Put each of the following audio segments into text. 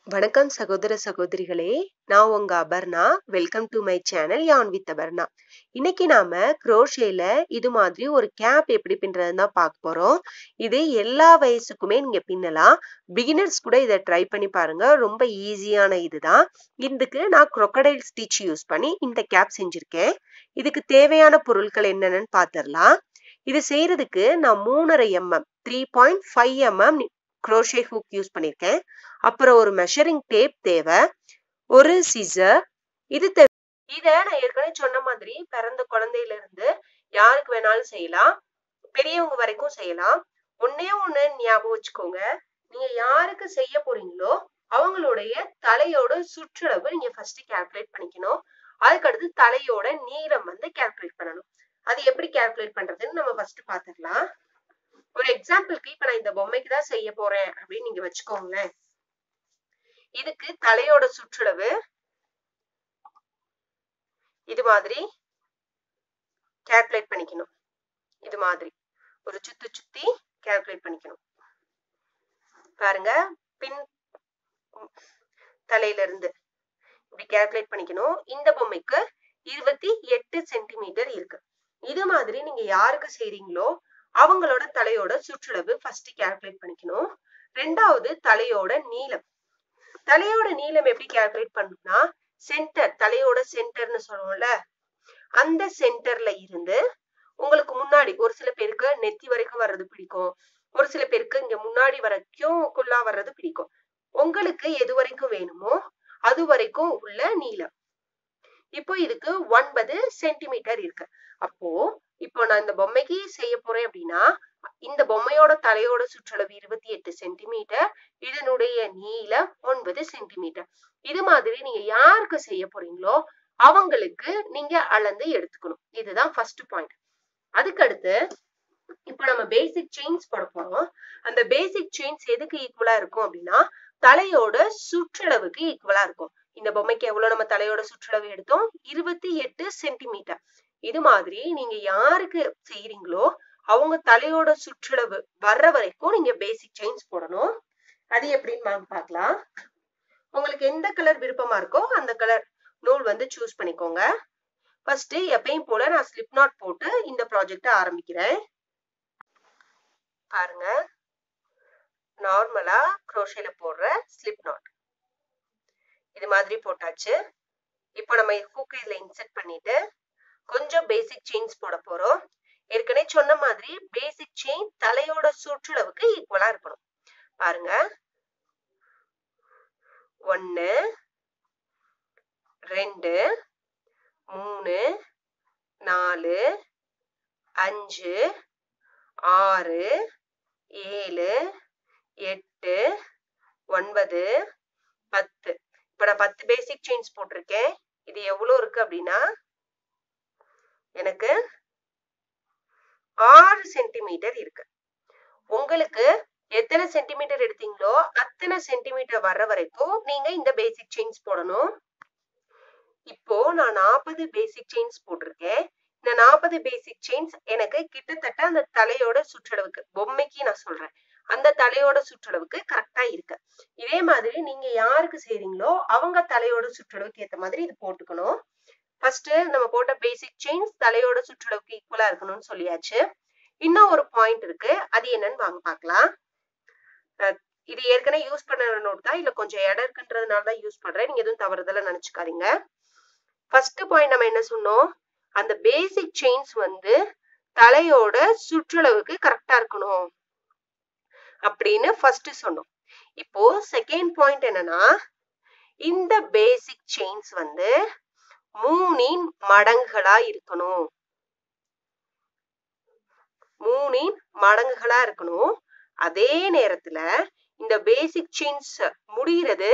வணக்கம் சகோதர சகோதரிகளே நான் உங்க Aparna welcome to my channel yarn with Aparna இன்னைக்கு நாம குரோஷேல இது மாதிரி ஒரு கேப் எப்படி பின்றதுன்னு தான் பார்க்க போறோம் இது எல்லா வயசுக்குமே நீங்க பின்னலாம் பிகினர்ஸ் கூட இதை ட்ரை பண்ணி பாருங்க ரொம்ப ஈஸியான இதுதான் இதுக்கு நான் crocodile ஸ்டிச் யூஸ் பண்ணி இந்த கேப் செஞ்சிருக்கேன் இதுக்கு தேவையான பொருட்கள் என்னென்னு பார்த்துடலாம் இது செய்யறதுக்கு நான் மூணரை mm three point five mm crochet hook use பண்ணியிருக்கேன் அப்புறம் ஒரு மெஷரிங் டேப் தேவை ஒரு சிசர் இது தேவை இத நான் ஏற்கனவே சொன்ன மாதிரி பிறந்த குழந்தையில இருந்து யாருக்கு வேணாலும் செய்யலாம் பெரியவங்க வரைக்கும் செய்யலாம் ஒன்னே ஒண்ணு ஞாபகம் வச்சுக்கோங்க நீங்க யாருக்கு செய்ய போறீங்களோ அவங்களுடைய தலையோட சுற்றளவு நீங்க ஃபர்ஸ்ட் கால்குலேட் பண்ணிக்கணும் அதுக்கடுத்து தலையோட நீளம் வந்து கால்குலேட் பண்ணணும் அது எப்படி கால்குலேட் பண்றதுன்னு நம்ம ஃபர்ஸ்ட் பாத்துக்கலாம் ஒரு எக்ஸாம்பிளுக்கு இப்ப நான் இந்த பொம்மைக்கு தான் செய்ய போறேன் அப்படின்னு நீங்க வச்சுக்கோங்களேன் இதுக்கு தலையோட சுற்றளவு இது மாதிரி கால்குலேட் பண்ணிக்கணும் இது மாதிரி ஒரு சுத்தி சுத்தி கால்குலேட் பண்ணிக்கணும் பாருங்க பின் தலையில இருந்து இப்படி கால்குலேட் பண்ணிக்கணும் இந்த பொம்மைக்கு இருபத்தி எட்டு சென்டிமீட்டர் இருக்கு இது மாதிரி நீங்க யாருக்கு செய்றீங்களோ அவங்களோட தலையோட சுற்றளவு ஃபர்ஸ்ட் கால்குலேட் பண்ணிக்கணும் ரெண்டாவது தலையோட நீளம் தலையோட நீளம் எப்படி கால்குலேட் பண்ணணும்னா சென்டர் தலையோட சென்டர்னு சொல்லுவோம்ல அந்த சென்டர்ல இருந்து உங்களுக்கு முன்னாடி ஒரு சில பேருக்கு நெத்தி வரைக்கும் வர்றது பிடிக்கும் ஒரு சில பேருக்கு இங்க முன்னாடி வரைக்கும் குள்ளா வர்றது பிடிக்கும் உங்களுக்கு எது வரைக்கும் வேணுமோ அது வரைக்கும் உள்ள நீளம் இப்போ இதுக்கு ஒன்பது சென்டிமீட்டர் இருக்கு அப்போ இப்போ நான் இந்த பொம்மைக்கு செய்ய போறேன் அப்படின்னா இந்த பொம்மையோட தலையோட சுற்றளவு இருபத்தி எட்டு சென்டிமீட்டர் இதனுடைய நீளம் ஒன்பது சென்டிமீட்டர் இது மாதிரி நீங்க யாருக்கு செய்ய போறீங்களோ அவங்களுக்கு நீங்க அளந்து எடுத்துக்கணும் இதுதான் ஃபர்ஸ்ட் பாயிண்ட் அதுக்கடுத்து இப்போ நம்ம பேசிக் செயின்ஸ் போட போறோம் அந்த பேசிக் செயின்ஸ் எதுக்கு ஈக்குவலா இருக்கும் அப்படின்னா தலையோட சுற்றளவுக்கு ஈக்குவலா இருக்கும் இந்த பொம்மைக்கு எவ்வளவு நம்ம தலையோட சுற்றளவு எடுத்தோம் இருபத்தி எட்டு சென்டிமீட்டர் இது மாதிரி நீங்க யாருக்கு செய்யறீங்களோ அவங்க தலையோட சுற்றளவு வர்ற வரைக்கும் நீங்க பேசிக் செயின்ஸ் போடணும் அது எப்படின்னு வாங்க பார்க்கலாம் உங்களுக்கு எந்த கலர் விருப்பமா இருக்கோ அந்த கலர் நூல் வந்து சூஸ் பண்ணிக்கோங்க ஃபர்ஸ்ட் எப்பயும் போல நான் ஸ்லிப் நாட் போட்டு இந்த ப்ராஜெக்ட ஆரம்பிக்கிறேன் பாருங்க நார்மலா குரோஷேல போடுற ஸ்லிப் நாட் இது மாதிரி போட்டாச்சு இப்போ நம்ம ஹூக் இதுல இன்செர்ட் பண்ணிட்டு கொஞ்சம் பேசிக் செயின்ஸ் போட போறோம் ஏற்கனவே சொன்ன மாதிரி பேசிக் செயின் தலையோட சுற்றளவுக்கு ஈக்குவலா இருக்கணும் பாருங்க ஒன்னு ரெண்டு மூணு நாலு அஞ்சு ஆறு ஏழு எட்டு ஒன்பது பத்து இப்ப நான் பத்து பேசிக் செயின்ஸ் போட்டிருக்கேன் இது எவ்வளவு இருக்கு அப்படின்னா எனக்கு ஆறு சென்டிமீட்டர் இருக்கு உங்களுக்கு எத்தனை சென்டிமீட்டர் எடுத்தீங்களோ அத்தனை சென்டிமீட்டர் வர்ற வரைக்கும் நீங்க இந்த பேசிக் செயின்ஸ் போடணும் இப்போ நான் நாற்பது பேசிக் செயின்ஸ் போட்டிருக்கேன் இந்த நாற்பது பேசிக் செயின்ஸ் எனக்கு கிட்டத்தட்ட அந்த தலையோட சுற்றளவுக்கு பொம்மைக்கு நான் சொல்றேன் அந்த தலையோட சுற்றளவுக்கு கரெக்டா இருக்கு இதே மாதிரி நீங்க யாருக்கு செய்றீங்களோ அவங்க தலையோட சுற்றளவுக்கு ஏத்த மாதிரி இது போட்டுக்கணும் ஃபர்ஸ்ட் நம்ம போட்ட பேசிக் செயின்ஸ் தலையோட சுற்றளவுக்கு ஈக்குவலா இருக்கணும்னு சொல்லியாச்சு இன்னும் ஒரு பாயிண்ட் இருக்கு அது என்னன்னு வாங்க பார்க்கலாம் இது ஏற்கனவே யூஸ் பண்ண நோட் தான் இல்ல கொஞ்சம் இடம் இருக்குன்றதுனால தான் யூஸ் பண்றேன் நீங்க எதுவும் தவறுதல நினைச்சுக்காதீங்க ஃபர்ஸ்ட் பாயிண்ட் நம்ம என்ன சொன்னோம் அந்த பேசிக் செயின்ஸ் வந்து தலையோட சுற்றளவுக்கு கரெக்டா இருக்கணும் அப்படின்னு ஃபர்ஸ்ட் சொன்னோம் இப்போ செகண்ட் பாயிண்ட் என்னன்னா இந்த பேசிக் செயின்ஸ் வந்து மூணின் மடங்குகளா இருக்கணும் மூணின் மடங்குகளா இருக்கணும் அதே நேரத்துல இந்த பேசிக் செயின்ஸ் முடிகிறது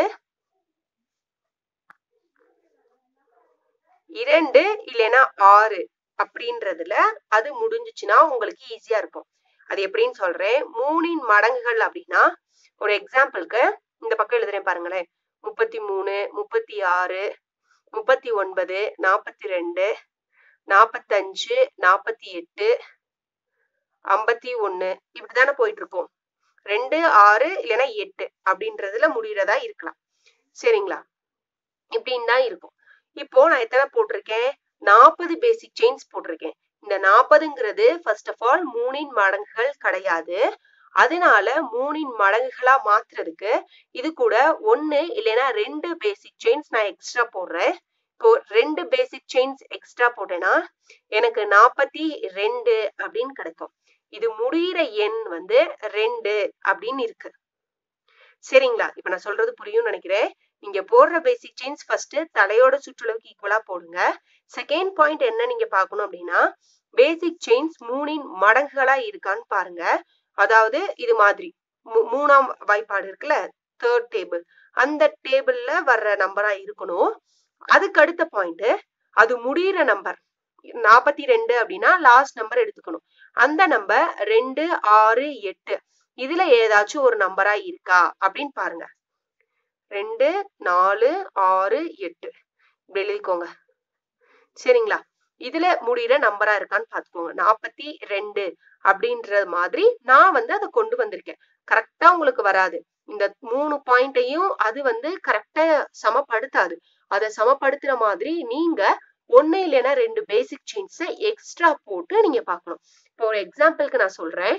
இரண்டு இல்லைன்னா ஆறு அப்படின்றதுல அது முடிஞ்சுச்சுன்னா உங்களுக்கு ஈஸியா இருக்கும் அது எப்படின்னு சொல்றேன் மூணின் மடங்குகள் அப்படின்னா ஒரு எக்ஸாம்பிளுக்கு இந்த பக்கம் எழுதுறேன் பாருங்களேன் முப்பத்தி மூணு முப்பத்தி ஆறு முப்பத்தி ஒன்பது நாற்பத்தி ரெண்டு நாற்பத்தஞ்சு நாற்பத்தி எட்டு ஐம்பத்தி ஒண்ணு இப்படிதானே போயிட்டு இருக்கும் ரெண்டு ஆறு இல்லைன்னா எட்டு அப்படின்றதுல முடியறதா இருக்கலாம் சரிங்களா இப்படின்னு தான் இருக்கும் இப்போ நான் எத்தனை போட்டிருக்கேன் நாற்பது பேசிக் செயின்ஸ் போட்டிருக்கேன் இந்த நாற்பதுங்கிறது ஃபர்ஸ்ட் ஆஃப் ஆல் மூணின் மடங்குகள் கிடையாது அதனால மூணின் மடங்குகளா மாத்துறதுக்கு இது கூட ஒன்னு இல்லைன்னா ரெண்டு பேசிக் செயின்ஸ் நான் எக்ஸ்ட்ரா போடுறேன் இப்போ ரெண்டு பேசிக் செயின்ஸ் எக்ஸ்ட்ரா போட்டேன்னா எனக்கு நாற்பத்தி ரெண்டு அப்படின்னு கிடைக்கும் இது முடியிற எண் வந்து ரெண்டு அப்படின்னு இருக்கு சரிங்களா இப்ப நான் சொல்றது புரியும்னு நினைக்கிறேன் நீங்க போடுற பேசிக் செயின்ஸ் ஃபர்ஸ்ட் தலையோட சுற்றளவுக்கு ஈக்குவலா போடுங்க செகண்ட் பாயிண்ட் என்ன நீங்க பார்க்கணும் அப்படின்னா பேசிக் செயின்ஸ் மூணின் மடங்குகளா இருக்கான்னு பாருங்க அதாவது இது மாதிரி மூணாம் வாய்ப்பாடு இருக்குல்ல தேர்ட் டேபிள் அந்த டேபிள்ல வர்ற நம்பரா இருக்கணும் அதுக்கு அடுத்த பாயிண்ட் அது முடியிற நம்பர் நாற்பத்தி ரெண்டு அப்படின்னா லாஸ்ட் நம்பர் எடுத்துக்கணும் அந்த நம்பர் ரெண்டு ஆறு எட்டு இதுல ஏதாச்சும் ஒரு நம்பரா இருக்கா அப்படின்னு பாருங்க ரெண்டு நாலு ஆறு எட்டு இப்படி எழுதிக்கோங்க சரிங்களா இதுல முடியிற நம்பரா இருக்கான்னு பாத்துக்கோங்க நாற்பத்தி ரெண்டு அப்படின்ற மாதிரி நான் வந்து அதை கொண்டு வந்திருக்கேன் கரெக்டா உங்களுக்கு வராது இந்த மூணு பாயிண்டையும் அது வந்து கரெக்டா சமப்படுத்தாது அதை சமப்படுத்துற மாதிரி நீங்க ஒன்னு இல்லைன்னா ரெண்டு பேசிக் செயின்ஸ் எக்ஸ்ட்ரா போட்டு நீங்க பார்க்கணும் இப்போ ஒரு எக்ஸாம்பிளுக்கு நான் சொல்றேன்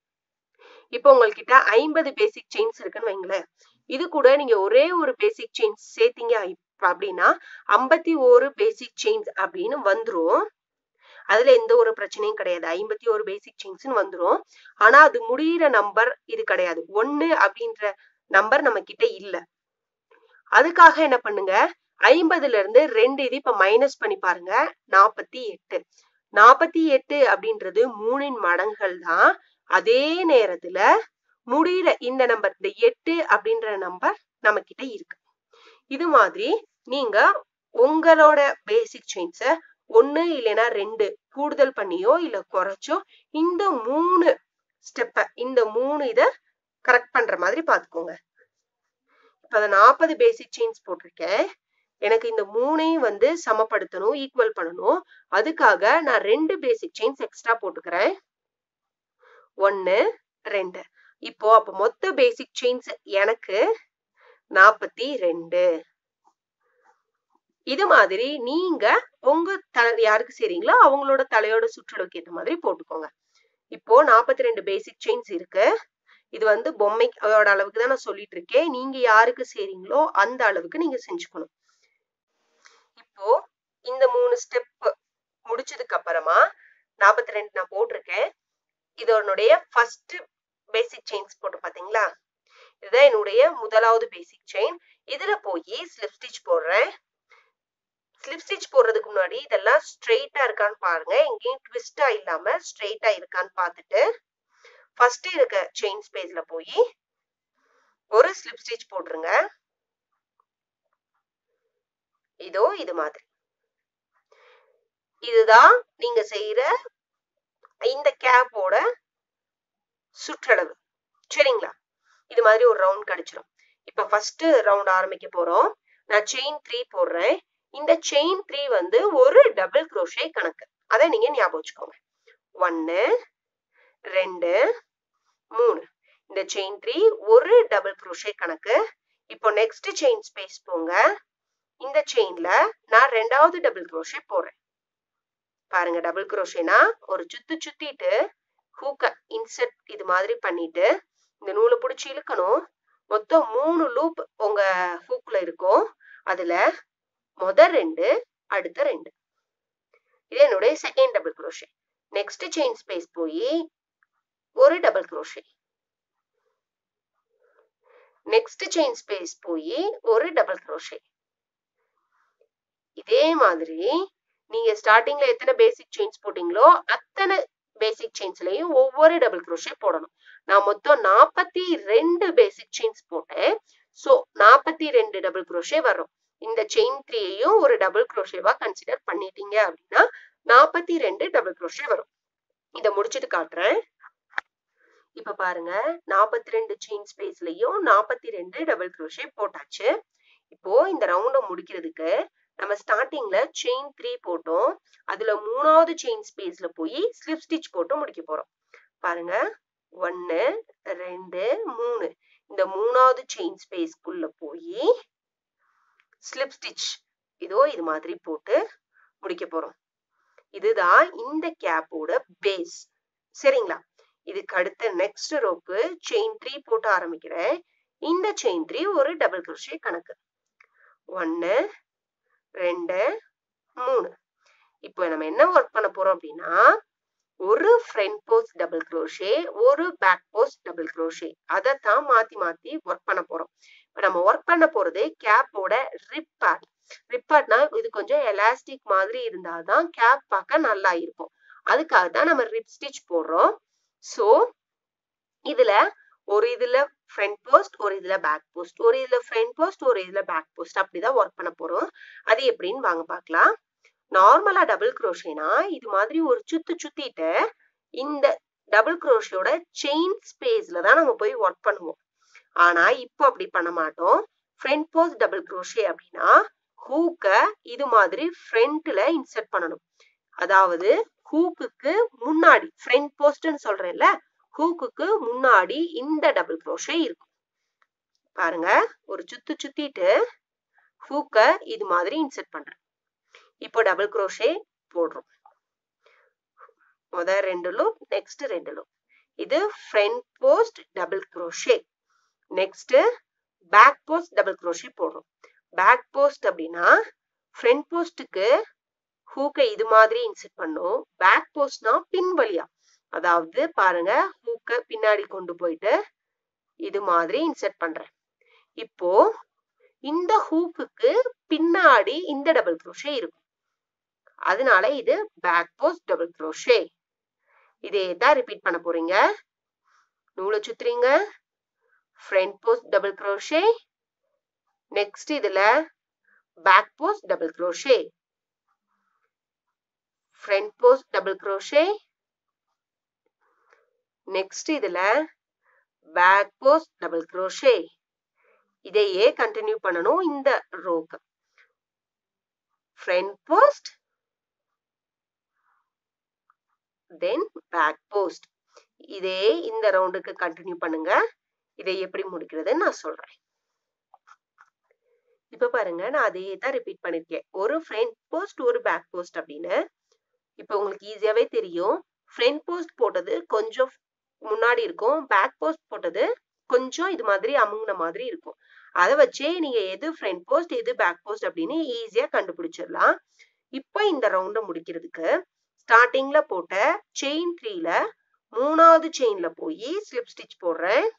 இப்போ உங்ககிட்ட ஐம்பது பேசிக் செயின்ஸ் இருக்குன்னு வைங்களேன் இது கூட நீங்க ஒரே ஒரு பேசிக் செயின்ஸ் சேர்த்தீங்க அப்படின்னா ஐம்பத்தி ஒரு பேசிக் செயின்ஸ் அப்படின்னு வந்துரும் அதுல எந்த ஒரு பிரச்சனையும் கிடையாது ஐம்பத்தி ஒரு பேசிக் செயின்ஸ்னு வந்துரும் ஆனா அது முடியிற நம்பர் இது கிடையாது ஒன்னு அப்படின்ற நம்பர் நம்ம கிட்ட இல்ல அதுக்காக என்ன பண்ணுங்க ஐம்பதுல இருந்து ரெண்டு இது இப்ப மைனஸ் பண்ணி பாருங்க நாற்பத்தி எட்டு நாற்பத்தி எட்டு அப்படின்றது மூணின் மடங்குகள் தான் அதே நேரத்துல முடியிற இந்த நம்பர் இந்த எட்டு அப்படின்ற நம்பர் நம்ம கிட்ட இருக்கு இது மாதிரி நீங்க உங்களோட பேசிக் செயின்ஸ ஒன்னு இல்லைன்னா ரெண்டு கூடுதல் பண்ணியோ இல்ல குறைச்சோ இந்த மூணு ஸ்டெப்ப இந்த மூணு இத கரெக்ட் பண்ற மாதிரி பாத்துக்கோங்க இப்ப அதை நாற்பது பேசிக் செயின்ஸ் போட்டிருக்கேன் எனக்கு இந்த மூணையும் வந்து சமப்படுத்தணும் ஈக்குவல் பண்ணணும் அதுக்காக நான் ரெண்டு பேசிக் செயின்ஸ் எக்ஸ்ட்ரா போட்டுக்கிறேன் ஒன்னு ரெண்டு இப்போ அப்ப மொத்த பேசிக் செயின்ஸ் எனக்கு நாற்பத்தி ரெண்டு இது மாதிரி நீங்க உங்க தலை யாருக்கு செய்றீங்களோ அவங்களோட தலையோட சுற்றளவுக்கு ஏற்ற மாதிரி போட்டுக்கோங்க இப்போ நாற்பத்தி ரெண்டு பேசிக் செயின்ஸ் இருக்கு இது வந்து பொம்மையோட அளவுக்கு தான் நான் சொல்லிட்டு இருக்கேன் நீங்க யாருக்கு செய்றீங்களோ அந்த அளவுக்கு நீங்க செஞ்சுக்கணும் இப்போ இந்த மூணு ஸ்டெப் முடிச்சதுக்கு அப்புறமா நாற்பத்தி ரெண்டு நான் போட்டிருக்கேன் இதனுடைய ஃபர்ஸ்ட் பேசிக் செயின்ஸ் போட்டு பாத்தீங்களா இதுதான் என்னுடைய முதலாவது பேசிக் செயின் இதுல போய் ஸ்லிப் ஸ்டிச் போடுறேன் ஸ்லிப் ஸ்டிச் போடுறதுக்கு முன்னாடி இதெல்லாம் ஸ்ட்ரெயிட்டா இருக்கான்னு பாருங்க எங்கேயும் ட்விஸ்டா இல்லாம ஸ்ட்ரெயிட்டா இருக்கான்னு பார்த்துட்டு ஃபர்ஸ்ட் இருக்க செயின் ஸ்பேஸ்ல போய் ஒரு ஸ்லிப் ஸ்டிச் போட்டுருங்க இதோ இது மாதிரி இதுதான் நீங்க செய்யற இந்த கேப்போட சுற்றளவு சரிங்களா இது மாதிரி ஒரு ரவுண்ட் கிடைச்சிரும் இப்ப ஃபர்ஸ்ட் ரவுண்ட் ஆரம்பிக்க போறோம் நான் செயின் த்ரீ போடுறேன் இந்த செயின் த்ரீ வந்து ஒரு டபுள் குரோஷே கணக்கு அதை நீங்க ஞாபகம் வச்சுக்கோங்க ஒன்னு ரெண்டு மூணு இந்த செயின் த்ரீ ஒரு டபுள் குரோஷே கணக்கு இப்போ நெக்ஸ்ட் செயின் ஸ்பேஸ் போங்க இந்த செயின்ல நான் ரெண்டாவது டபுள் குரோஷே போடுறேன் பாருங்க டபுள் குரோஷேனா ஒரு சுத்து சுத்திட்டு ஹூக்க இன்செர்ட் இது மாதிரி பண்ணிட்டு இந்த நூலை பிடிச்சி இழுக்கணும் மொத்தம் மூணு லூப் உங்க ஹூக்ல இருக்கும் அதுல முத ரெண்டு அடுத்த ரெண்டு இது என்னுடைய second double crochet next chain space போய் ஒரு double crochet next chain space போய் ஒரு டபுள் குரோஷே இதே மாதிரி நீங்க ஸ்டார்டிங்ல எத்தனை பேசிக் செயின்ஸ் போட்டீங்களோ அத்தனை பேசிக் செயின்ஸ்லயும் ஒவ்வொரு டபுள் குரோஷே போடணும் நான் மொத்தம் நாற்பத்தி ரெண்டு பேசிக் செயின்ஸ் போட்டேன் சோ நாற்பத்தி ரெண்டு டபுள் குரோஷே வரும் இந்த செயின் த்ரீயையும் ஒரு டபுள் குரோஷேவா கன்சிடர் பண்ணிட்டீங்க அப்படின்னா நாற்பத்தி ரெண்டு டபுள் குரோஷே வரும் இதை முடிச்சுட்டு காட்டுறேன் இப்ப பாருங்க நாற்பத்தி ரெண்டு செயின் ஸ்பேஸ்லயும் நாற்பத்தி ரெண்டு டபுள் குரோஷே போட்டாச்சு இப்போ இந்த ரவுண்ட முடிக்கிறதுக்கு நம்ம ஸ்டார்டிங்ல செயின் த்ரீ போட்டோம் அதுல மூணாவது செயின் ஸ்பேஸ்ல போய் ஸ்லிப் ஸ்டிச் போட்டு முடிக்க போறோம் பாருங்க ஒன்னு ரெண்டு மூணு இந்த மூணாவது செயின் ஸ்பேஸ்க்குள்ள போய் ஸ்லிப் ஸ்டிச் இதோ இது மாதிரி போட்டு முடிக்க போறோம் இதுதான் இந்த கேப்போட பேஸ் சரிங்களா இதுக்கு அடுத்த நெக்ஸ்ட் ரோக்கு செயின் த்ரீ போட்டு ஆரம்பிக்கிறேன் இந்த செயின் த்ரீ ஒரு டபுள் crochet கணக்கு ஒன்னு ரெண்டு மூணு இப்போ நம்ம என்ன ஒர்க் பண்ண போறோம் அப்படின்னா ஒரு ஃப்ரண்ட் போஸ்ட் டபுள் crochet ஒரு பேக் போஸ்ட் டபுள் crochet அதைத்தான் மாத்தி மாத்தி ஒர்க் பண்ண போறோம் இப்போ நம்ம ஒர்க் பண்ண போறது கேப்போட ரிப் பார்ட் ரிப் பார்ட்னா இது கொஞ்சம் எலாஸ்டிக் மாதிரி இருந்தாதான் கேப் பார்க்க நல்லா இருக்கும் அதுக்காக தான் நம்ம ரிப் ஸ்டிச் போடுறோம் ஸோ இதுல ஒரு இதுல ஃப்ரண்ட் போஸ்ட் ஒரு இதுல பேக் போஸ்ட் ஒரு இதுல ஃப்ரண்ட் போஸ்ட் ஒரு இதுல பேக் போஸ்ட் அப்படிதான் ஒர்க் பண்ண போறோம் அது எப்படின்னு வாங்க பார்க்கலாம் நார்மலா டபுள் குரோஷேனா இது மாதிரி ஒரு சுத்து சுத்திட்டு இந்த டபுள் குரோஷியோட செயின் ஸ்பேஸ்ல தான் நம்ம போய் ஒர்க் பண்ணுவோம் ஆனா இப்போ அப்படி பண்ண மாட்டோம் ஃப்ரண்ட் போஸ்ட் டபுள் குரோஷே அப்படின்னா ஹூக்க இது மாதிரி ஃப்ரண்ட்ல இன்சர்ட் பண்ணணும் அதாவது ஹூக்குக்கு முன்னாடி ஃப்ரண்ட் போஸ்ட்னு சொல்றேன்ல ஹூக்குக்கு முன்னாடி இந்த டபுள் குரோஷே இருக்கும் பாருங்க ஒரு சுத்து சுத்திட்டு ஹூக்க இது மாதிரி இன்சர்ட் பண்றேன் இப்போ டபுள் குரோஷே போடுறோம் முத ரெண்டு லூப் நெக்ஸ்ட் ரெண்டு லூப் இது front post double crochet next back post double crochet போடுறோம் பேக் போஸ்ட் அப்படின்னா ஃப்ரண்ட் போஸ்ட்டுக்கு ஹூக்கை இது மாதிரி இன்செர்ட் பண்ணும் பேக் போஸ்ட்னா பின் வழியா அதாவது பாருங்க ஹூக்கை பின்னாடி கொண்டு போயிட்டு இது மாதிரி இன்செர்ட் பண்றேன் இப்போ இந்த ஹூக்குக்கு பின்னாடி இந்த டபுள் குரோஷே இருக்கும் அதனால இது பேக் போஸ்ட் டபுள் குரோஷே இதே தான் ரிப்பீட் பண்ண போறீங்க நூலை சுத்துறீங்க front post double crochet next இதுல back post double crochet front post double crochet next இதுல பேக் போஸ்ட் டபுள் குரோஷே இதையே கண்டினியூ பண்ணணும் இந்த ரோக்கு front post then back post இதே இந்த ரவுண்டுக்கு கண்டினியூ பண்ணுங்க இதை எப்படி முடிக்கிறதுன்னு நான் சொல்றேன் இப்ப பாருங்க நான் அதையே தான் ரிப்பீட் பண்ணிருக்கேன் ஒரு ஃப்ரண்ட் போஸ்ட் ஒரு பேக் போஸ்ட் அப்படின்னு இப்ப உங்களுக்கு ஈஸியாவே தெரியும் ஃப்ரண்ட் போஸ்ட் போட்டது கொஞ்சம் முன்னாடி இருக்கும் பேக் போஸ்ட் போட்டது கொஞ்சம் இது மாதிரி அமுங்கின மாதிரி இருக்கும் அதை வச்சே நீங்க எது ஃப்ரண்ட் போஸ்ட் எது பேக் போஸ்ட் அப்படின்னு ஈஸியா கண்டுபிடிச்சிடலாம் இப்போ இந்த ரவுண்டை முடிக்கிறதுக்கு ஸ்டார்டிங்ல போட்ட செயின் த்ரீல மூணாவது செயின்ல போய் ஸ்லிப் ஸ்டிச் போடுறேன்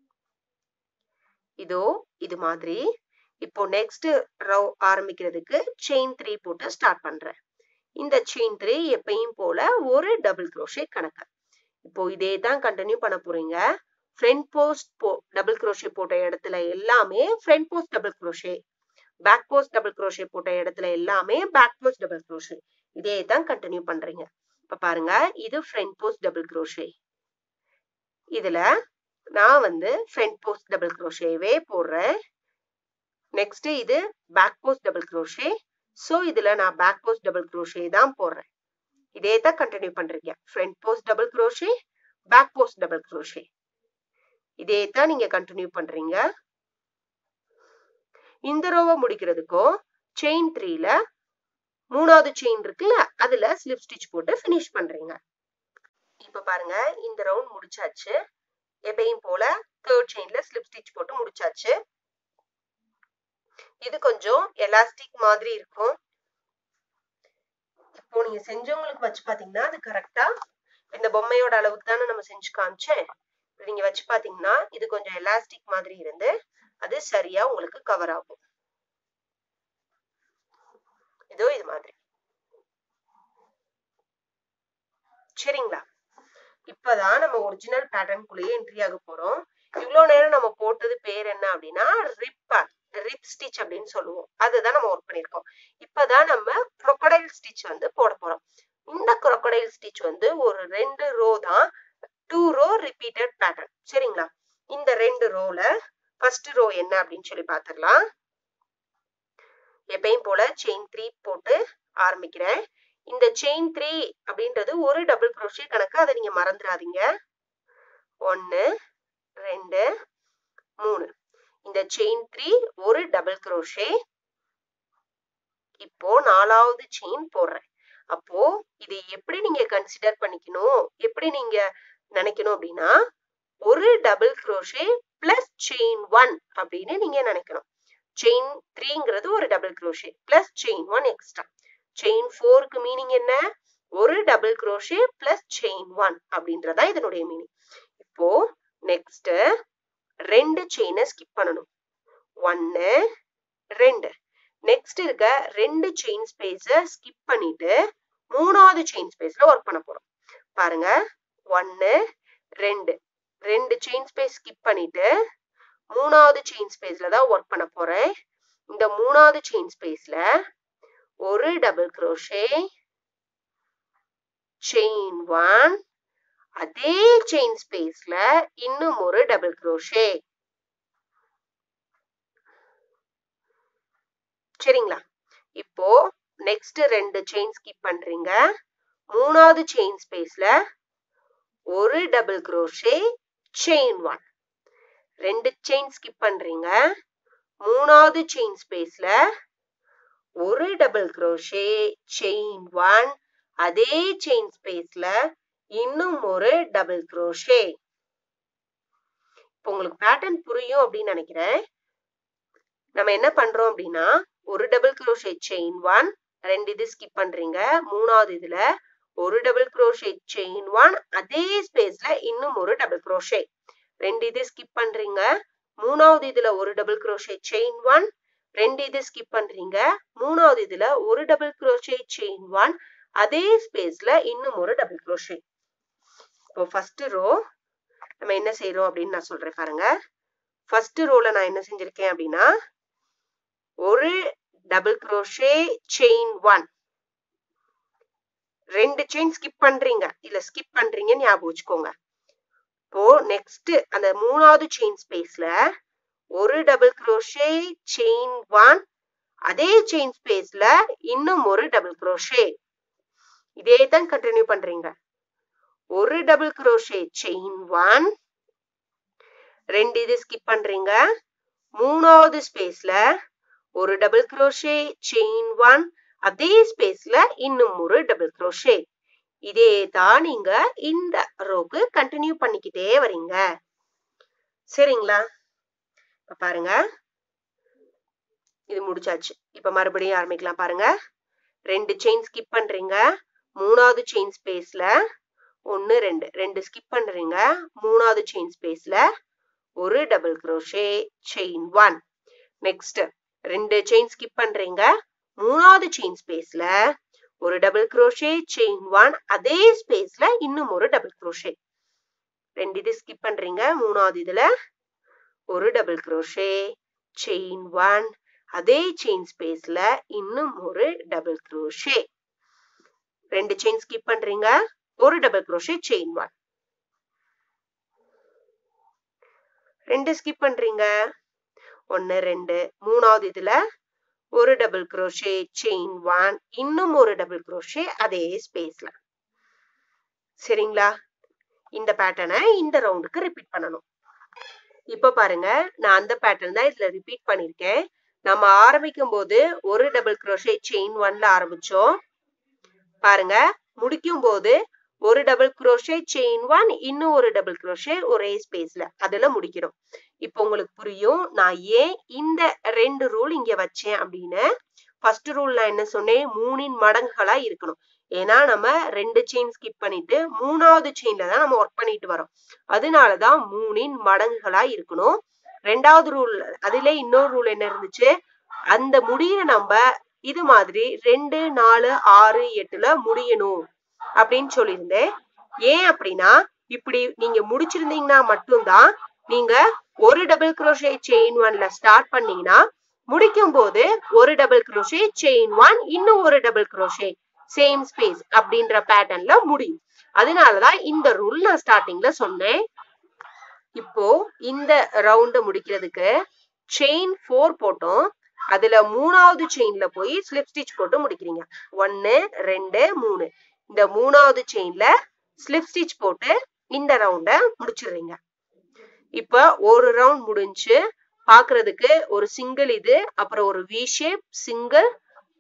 இதோ இது மாதிரி இப்போ நெக்ஸ்ட் ரவ் ஆரம்பிக்கிறதுக்கு செயின் த்ரீ போட்டு ஸ்டார்ட் பண்றேன் இந்த செயின் த்ரீ எப்பயும் போல ஒரு டபுள் crochet கணக்கு இப்போ இதே தான் கண்டினியூ பண்ண போறீங்க ஃப்ரண்ட் போஸ்ட் போ டபுள் crochet போட்ட இடத்துல எல்லாமே front post double crochet back post double crochet போட்ட இடத்துல எல்லாமே பேக் போஸ்ட் டபுள் crochet இதே தான் கண்டினியூ பண்றீங்க இப்ப பாருங்க இது ஃப்ரண்ட் போஸ்ட் டபுள் crochet இதுல நான் வந்து ஃப்ரண்ட் போஸ்ட் டபுள் crochetவே போடுறேன் நெக்ஸ்ட் இது back post double crochet so இதுல நான் பேக் போஸ்ட் டபுள் crochet தான் போடுறேன் இதே தான் கண்டினியூ பண்றீங்க front post double crochet back post double crochet இதே தான் நீங்க கண்டினியூ பண்றீங்க இந்த ரோவை முடிக்கிறதுக்கும் செயின் த்ரீல மூணாவது செயின் இருக்குல்ல அதுல ஸ்லிப் ஸ்டிச் போட்டு ஃபினிஷ் பண்றீங்க இப்ப பாருங்க இந்த ரவுண்ட் முடிச்சாச்சு எப்பயும் போல தேர்ட் செயின்ல ஸ்லிப் ஸ்டிச் போட்டு முடிச்சாச்சு இது கொஞ்சம் எலாஸ்டிக் மாதிரி இருக்கும் இப்போ நீங்க செஞ்சவங்களுக்கு வச்சு பாத்தீங்கன்னா அது கரெக்டா இந்த பொம்மையோட அளவுக்கு தானே நம்ம செஞ்சு காமிச்சேன் நீங்க வச்சு பாத்தீங்கன்னா இது கொஞ்சம் எலாஸ்டிக் மாதிரி இருந்து அது சரியா உங்களுக்கு கவர் ஆகும் இதோ இது மாதிரி சரிங்களா இப்பதான் நம்ம ஒரிஜினல் பேட்டர்னுக்குள்ளேயே என்ட்ரி ஆக போறோம் இவ்வளவு நேரம் நம்ம போட்டது பேர் என்ன அப்படின்னா ரிப் ரிப் ஸ்டிச் அப்படின்னு சொல்லுவோம் அதுதான் நம்ம ஒர்க் பண்ணிருக்கோம் இப்பதான் நம்ம crocodile ஸ்டிச் வந்து போட போறோம் இந்த crocodile ஸ்டிச் வந்து ஒரு ரெண்டு ரோ தான் டூ ரோ ரிப்பீட்டட் பேட்டர்ன் சரிங்களா இந்த ரெண்டு ரோல ஃபர்ஸ்ட் ரோ என்ன அப்படின்னு சொல்லி பாத்திரலாம் எப்பயும் போல செயின் த்ரீ போட்டு ஆரம்பிக்கிறேன் இந்த செயின் த்ரீ அப்படின்றது ஒரு டபுள் crochet கணக்கு அதை நீங்க மறந்துடாதீங்க ஒன்னு ரெண்டு மூணு இந்த செயின் த்ரீ ஒரு டபுள் crochet இப்போ நாலாவது செயின் போடுறேன் அப்போ இது எப்படி நீங்க கன்சிடர் பண்ணிக்கணும் எப்படி நீங்க நினைக்கணும் அப்படின்னா ஒரு double crochet plus chain one அப்படின்னு நீங்க நினைக்கணும் செயின் த்ரீங்கிறது ஒரு double crochet plus chain one extra chain ஃபோருக்கு மீனிங் என்ன ஒரு double crochet plus chain one அப்படின்றதா இதனுடைய மீனிங் இப்போ நெக்ஸ்ட் ரெண்டு செயினை ஸ்கிப் பண்ணணும் ஒன்னு ரெண்டு நெக்ஸ்ட் இருக்க ரெண்டு செயின் ஸ்பேஸ ஸ்கிப் பண்ணிட்டு மூணாவது செயின் ஸ்பேஸ்ல ஒர்க் பண்ண போறோம் பாருங்க ஒன்னு ரெண்டு ரெண்டு செயின் ஸ்பேஸ் ஸ்கிப் பண்ணிட்டு மூணாவது செயின் ஸ்பேஸ்ல தான் ஒர்க் பண்ண போறேன் இந்த மூணாவது செயின் ஸ்பேஸ்ல ஒரு டபுள் crochet செயின் ஒன் அதே செயின் ஸ்பேஸ்ல இன்னும் ஒரு டபுள் crochet சரிங்களா இப்போ நெக்ஸ்ட் ரெண்டு செயின் ஸ்கிப் பண்றீங்க மூணாவது செயின் ஸ்பேஸ்ல ஒரு டபுள் crochet செயின் ஒன் ரெண்டு செயின் ஸ்கிப் பண்றீங்க மூணாவது செயின் ஸ்பேஸ்ல ஒரு டபுள் crochet செயின் ஒன் அதே செயின் ஸ்பேஸ்ல இன்னும் ஒரு டபுள் crochet இப்போ உங்களுக்கு பேட்டர்ன் புரியும் அப்படின்னு நினைக்கிறேன் நம்ம என்ன பண்றோம் அப்படின்னா ஒரு டபுள் crochet செயின் ஒன் ரெண்டு இது ஸ்கிப் பண்றீங்க மூணாவது இதுல ஒரு டபுள் crochet செயின் ஒன் அதே ஸ்பேஸ்ல இன்னும் ஒரு டபுள் crochet ரெண்டு இது ஸ்கிப் பண்றீங்க மூணாவது இதுல ஒரு டபுள் crochet செயின் ஒன் ரெண்டு இது ஸ்கிப் பண்றீங்க மூணாவது இதுல ஒரு டபுள் crochet செயின் ஒன் அதே ஸ்பேஸ்ல இன்னும் ஒரு டபுள் crochet இப்போ ஃபர்ஸ்ட் ரோ நம்ம என்ன செய்யறோம் அப்படின்னு நான் சொல்றேன் பாருங்க ஃபர்ஸ்ட் ரோல நான் என்ன செஞ்சிருக்கேன் அப்படின்னா ஒரு டபுள் crochet செயின் ஒன் ரெண்டு செயின் ஸ்கிப் பண்றீங்க இல்ல ஸ்கிப் பண்றீங்கன்னு ஞாபகம் வச்சுக்கோங்க இப்போ நெக்ஸ்ட் அந்த மூணாவது செயின் ஸ்பேஸ்ல ஒரு டபுள் crochet செயின் ஒன் அதே செயின் ஸ்பேஸ்ல இன்னும் ஒரு டபுள் crochet இதே தான் கண்டினியூ பண்றீங்க ஒரு டபுள் crochet செயின் ஒன் ரெண்டு இது ஸ்கிப் பண்றீங்க மூணாவது ஸ்பேஸ்ல ஒரு டபுள் crochet செயின் ஒன் அதே ஸ்பேஸ்ல இன்னும் ஒரு டபுள் crochet இதே தான் நீங்க இந்த ரோக்கு கண்டினியூ பண்ணிக்கிட்டே வரீங்க சரிங்களா இப்ப பாருங்க இது முடிச்சாச்சு இப்ப மறுபடியும் ஆரம்பிக்கலாம் பாருங்க ரெண்டு செயின் ஸ்கிப் பண்றீங்க மூணாவது செயின் ஸ்பேஸ்ல ஒன்னு ரெண்டு ரெண்டு ஸ்கிப் பண்றீங்க மூணாவது செயின் ஸ்பேஸ்ல ஒரு double crochet chain one next ரெண்டு செயின் ஸ்கிப் பண்றீங்க மூணாவது செயின் ஸ்பேஸ்ல ஒரு டபுள் crochet செயின் ஒன் அதே ஸ்பேஸ்ல இன்னும் ஒரு டபுள் crochet ரெண்டு இது ஸ்கிப் பண்றீங்க மூணாவது இதுல ஒரு டபுள் crochet செயின் ஒன் அதே செயின் ஸ்பேஸ்ல இன்னும் ஒரு டபுள் crochet ரெண்டு செயின் ஸ்கிப் பண்றீங்க ஒரு டபுள் crochet செயின் ஒன் ரெண்டு ஸ்கிப் பண்றீங்க ஒன்னு ரெண்டு மூணாவது இதுல ஒரு டபுள் crochet செயின் ஒன் இன்னும் ஒரு டபுள் crochet அதே ஸ்பேஸ்ல சரிங்களா இந்த பேட்டர்னை இந்த ரவுண்டுக்கு ரிப்பீட் பண்ணணும் இப்ப பாருங்க நான் அந்த பேட்டர்ன் தான் இதுல ரிப்பீட் பண்ணிருக்கேன் நம்ம ஆரம்பிக்கும் போது ஒரு டபுள் crochet செயின் ஒன்ல ஆரம்பிச்சோம் பாருங்க முடிக்கும் போது ஒரு டபுள் crochet செயின் ஒன் இன்னும் ஒரு டபுள் crochet ஒரே ஸ்பேஸ்ல அதுல முடிக்கிறோம் இப்போ உங்களுக்கு புரியும் நான் ஏன் இந்த ரெண்டு ரூல் இங்க வச்சேன் அப்படின்னு ஃபர்ஸ்ட் ரூல் நான் என்ன சொன்னேன் மூணின் மடங்குகளா இருக்கணும் ஏன்னா நம்ம ரெண்டு செயின் ஸ்கிப் பண்ணிட்டு மூணாவது செயின்ல தான் நம்ம ஒர்க் பண்ணிட்டு வரோம் அதனாலதான் மூணின் மடங்குகளா இருக்கணும் ரெண்டாவது ரூல் அதுல இன்னொரு ரூல் என்ன இருந்துச்சு அந்த முடியிற நம்ம இது மாதிரி ரெண்டு நாலு ஆறு எட்டுல முடியணும் அப்படின்னு சொல்லியிருந்தேன் ஏன் அப்படின்னா இப்படி நீங்க முடிச்சிருந்தீங்கன்னா மட்டும்தான் நீங்க ஒரு டபுள் crochet செயின் ஒன்ல ஸ்டார்ட் பண்ணீங்கன்னா முடிக்கும் போது ஒரு டபுள் crochet செயின் ஒன் இன்னும் ஒரு டபுள் crochet சேம் ஸ்பேஸ் அப்படின்ற பேட்டர்ன்ல முடியும் அதனாலதான் இந்த ரூல் நான் ஸ்டார்டிங்ல சொன்னேன் இப்போ இந்த ரவுண்ட் முடிக்கிறதுக்கு செயின் ஃபோர் போட்டோம் அதுல மூணாவது செயின்ல போய் ஸ்லிப் ஸ்டிச் போட்டு முடிக்கிறீங்க ஒன்னு ரெண்டு மூணு இந்த மூணாவது செயின்ல ஸ்லிப் ஸ்டிச் போட்டு இந்த ரவுண்ட முடிச்சிடுறீங்க இப்ப ஒரு ரவுண்ட் முடிஞ்சு பாக்குறதுக்கு ஒரு சிங்கிள் இது அப்புறம் ஒரு வி ஷேப் சிங்கிள்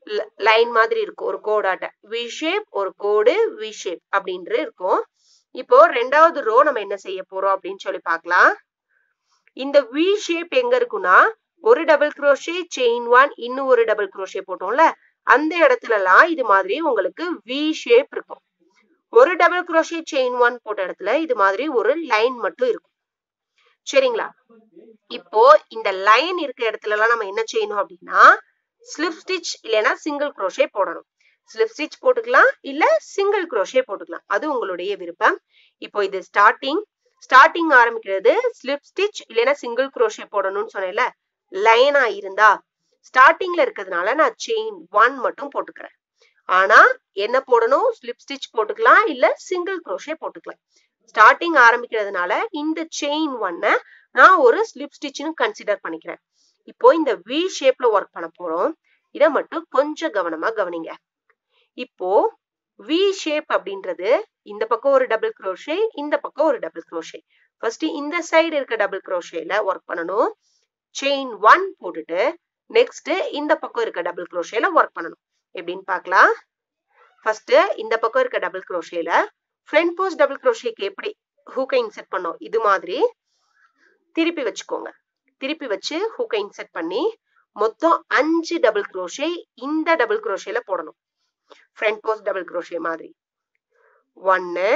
லைன் மாதிரி இருக்கும் ஒரு கோடாட்ட வி ஷேப் ஒரு கோடு வி ஷேப் அப்படின்ற இருக்கும் இப்போ ரெண்டாவது ரோ நம்ம என்ன செய்ய போறோம் அப்படின்னு சொல்லி பார்க்கலாம் இந்த வி ஷேப் எங்க இருக்குன்னா ஒரு டபுள் குரோஷே செயின் ஒன் இன்னும் ஒரு டபுள் குரோஷே போட்டோம்ல அந்த இடத்துலலாம் இது மாதிரி உங்களுக்கு வி ஷேப் இருக்கும் ஒரு டபுள் குரோஷே செயின் ஒன் போட்ட இடத்துல இது மாதிரி ஒரு லைன் மட்டும் இருக்கும் சரிங்களா இப்போ இந்த லைன் இருக்க இடத்துல எல்லாம் நம்ம என்ன செய்யணும் அப்படின்னா ஸ்லிப் ஸ்டிச் இல்லைன்னா சிங்கிள் குரோஷே போடணும் ஸ்லிப் ஸ்டிச் போட்டுக்கலாம் இல்ல சிங்கிள் குரோஷே போட்டுக்கலாம் அது உங்களுடைய விருப்பம் இப்போ இது ஸ்டார்டிங் ஸ்டார்டிங் ஆரம்பிக்கிறது ஸ்லிப் ஸ்டிச் இல்லைன்னா சிங்கிள் குரோஷே போடணும்னு சொன்னேன்ல லைனா இருந்தா ஸ்டார்டிங்ல இருக்கிறதுனால நான் செயின் ஒன் மட்டும் போட்டுக்கிறேன் ஆனா என்ன போடணும் ஸ்லிப் ஸ்டிச் போட்டுக்கலாம் இல்ல சிங்கிள் குரோஷே போட்டுக்கலாம் ஸ்டார்டிங் ஆரம்பிக்கிறதுனால இந்த செயின் ஒன்ன நான் ஒரு ஸ்லிப் ஸ்டிச்னு கன்சிடர் பண்ணிக்கிறேன் இப்போ இந்த வி ஷேப்ல ஒர்க் பண்ண போறோம் இதை மட்டும் கொஞ்சம் கவனமா கவனிங்க இப்போ வி ஷேப் அப்படின்றது இந்த பக்கம் ஒரு டபுள் குரோஷே இந்த பக்கம் ஒரு டபுள் குரோஷே ஃபர்ஸ்ட் இந்த சைடு இருக்க டபுள் குரோஷேல ஒர்க் பண்ணணும் செயின் ஒன் போட்டுட்டு நெக்ஸ்ட் இந்த பக்கம் இருக்க டபுள் குரோஷேல ஒர்க் பண்ணணும் எப்படின்னு பார்க்கலாம் ஃபர்ஸ்ட் இந்த பக்கம் இருக்க டபுள் குரோஷேல ஃப்ரண்ட் போஸ்ட் டபுள் குரோஷேக்கு எப்படி ஹூக்கை இன்செர்ட் பண்ணோம் இது மாதிரி திருப்பி வச்சுக்கோங்க திருப்பி வச்சு ஹூக்கை இன்செர்ட் பண்ணி மொத்தம் அஞ்சு டபுள் குரோஷே இந்த டபுள் குரோஷேல போடணும் ஃப்ரண்ட் போஸ்ட் டபுள் குரோஷே மாதிரி ஒன்னு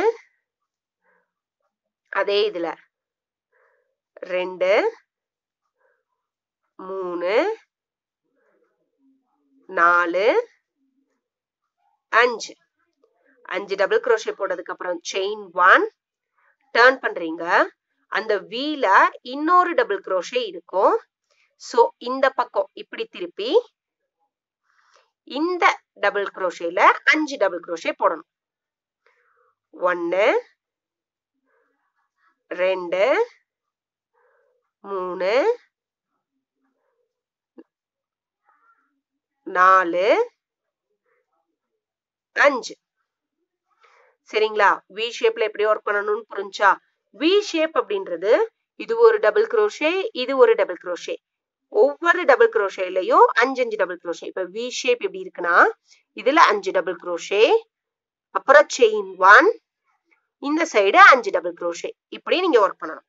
அதே இதுல ரெண்டு மூணு நாலு அஞ்சு அஞ்சு டபுள் குரோஷே போட்டதுக்கு அப்புறம் செயின் ஒன் டேர்ன் பண்றீங்க அந்த வீல இன்னொரு டபுள் குரோஷே இருக்கும் சோ இந்த பக்கம் இப்படி திருப்பி இந்த டபுள் குரோஷேல அஞ்சு டபுள் குரோஷே போடணும் ஒன்னு ரெண்டு மூணு நாலு அஞ்சு சரிங்களா வி ஷேப்ல எப்படி ஒர்க் பண்ணணும்னு புரிஞ்சா வி ஷேப் அப்படின்றது இது ஒரு டபுள் குரோஷே இது ஒரு டபுள் குரோஷே ஒவ்வொரு டபுள் குரோஷேலையும் அஞ்சு அஞ்சு டபுள் குரோஷே இப்ப வி ஷேப் எப்படி இருக்குன்னா இதுல அஞ்சு டபுள் குரோஷே அப்புறம் செயின் ஒன் இந்த சைடு அஞ்சு டபுள் குரோஷே இப்படி நீங்க ஒர்க் பண்ணணும்